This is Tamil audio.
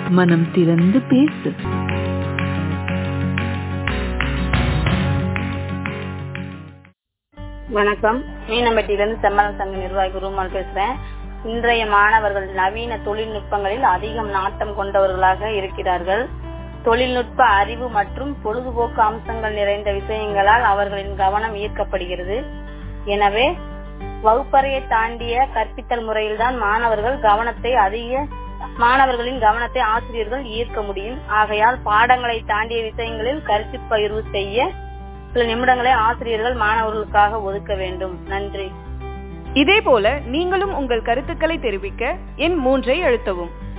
மனம் திறந்து பேசு வணக்கம் மீனம்பட்டியிலிருந்து செம்மல சங்க நிர்வாகி குருமால் பேசுறேன் இன்றைய மாணவர்கள் நவீன தொழில்நுட்பங்களில் அதிகம் நாட்டம் கொண்டவர்களாக இருக்கிறார்கள் தொழில்நுட்ப அறிவு மற்றும் பொழுதுபோக்கு அம்சங்கள் நிறைந்த விஷயங்களால் அவர்களின் கவனம் ஈர்க்கப்படுகிறது எனவே வகுப்பறையை தாண்டிய கற்பித்தல் முறையில்தான் மாணவர்கள் கவனத்தை அதிக மாணவர்களின் கவனத்தை ஆசிரியர்கள் ஈர்க்க முடியும் ஆகையால் பாடங்களை தாண்டிய விஷயங்களில் கருத்து பகிர்வு செய்ய சில நிமிடங்களை ஆசிரியர்கள் மாணவர்களுக்காக ஒதுக்க வேண்டும் நன்றி இதேபோல நீங்களும் உங்கள் கருத்துக்களை தெரிவிக்க எண் மூன்றை அழுத்தவும்